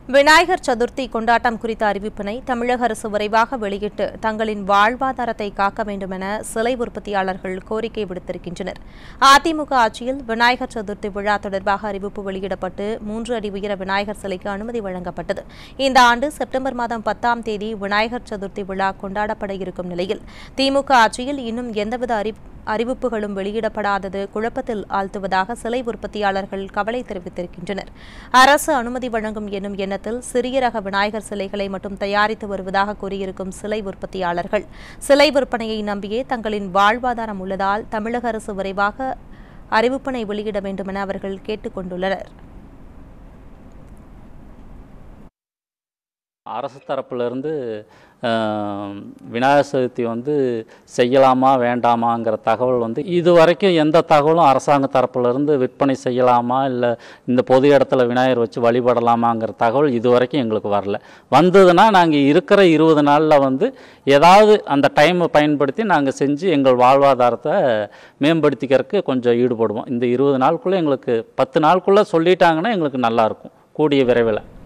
விநாயகர் சதுர்த்தி கொண்டாட்டம் குறித்த அறிவிப்பினை தமிழக அரசு விரைவாக வெளியிட்டு தங்களின் வாழ்வாதாரத்தை காக்க வேண்டும் என சிலை உற்பத்தியாளர்கள் கோரிக்கை விடுத்திருக்கின்றனர் அதிமுக ஆட்சியில் விநாயகர் சதுர்த்தி விழா தொடர்பாக அறிவிப்பு வெளியிடப்பட்டு மூன்று அடி உயர விநாயகர் சிலைக்கு அனுமதி வழங்கப்பட்டது இந்த ஆண்டு செப்டம்பர் மாதம் பத்தாம் தேதி விநாயகர் சதுர்த்தி விழா கொண்டாடப்பட இருக்கும் நிலையில் திமுக ஆட்சியில் இன்னும் எந்தவித அறி அறிவிப்புகளும் வெளியிடப்படாதது குழப்பத்தில் ஆழ்த்துவதாக சிலை உற்பத்தியாளர்கள் கவலை தெரிவித்திருக்கின்றனர் அரசு அனுமதி வழங்கும் என்னும் எண்ணத்தில் சிறிய ரக விநாயகர் சிலைகளை மட்டும் தயாரித்து வருவதாக கூறியிருக்கும் சிலை உற்பத்தியாளர்கள் சிலை விற்பனையை நம்பியே தங்களின் வாழ்வாதாரம் உள்ளதால் தமிழக அரசு விரைவாக அறிவிப்பினை வெளியிட வேண்டும் என அவர்கள் கேட்டுக் கொண்டுள்ளனர் அரசு தரப்புலேருந்து விநாயகர் சதுர்த்தி வந்து செய்யலாமா வேண்டாமாங்கிற தகவல் வந்து இது வரைக்கும் எந்த தகவலும் அரசாங்க தரப்புலேருந்து விற்பனை செய்யலாமா இல்லை இந்த பொது இடத்துல விநாயகர் வச்சு வழிபடலாமாங்கிற தகவல் இது வரைக்கும் எங்களுக்கு வரல வந்ததுன்னா நாங்கள் இருக்கிற இருபது நாளில் வந்து ஏதாவது அந்த டைமை பயன்படுத்தி நாங்கள் செஞ்சு எங்கள் வாழ்வாதாரத்தை மேம்படுத்திக்கிறதுக்கு கொஞ்சம் ஈடுபடுவோம் இந்த இருபது நாளுக்குள்ளே எங்களுக்கு பத்து நாளுக்குள்ளே சொல்லிட்டாங்கன்னா எங்களுக்கு நல்லாயிருக்கும் கூடிய விரைவில்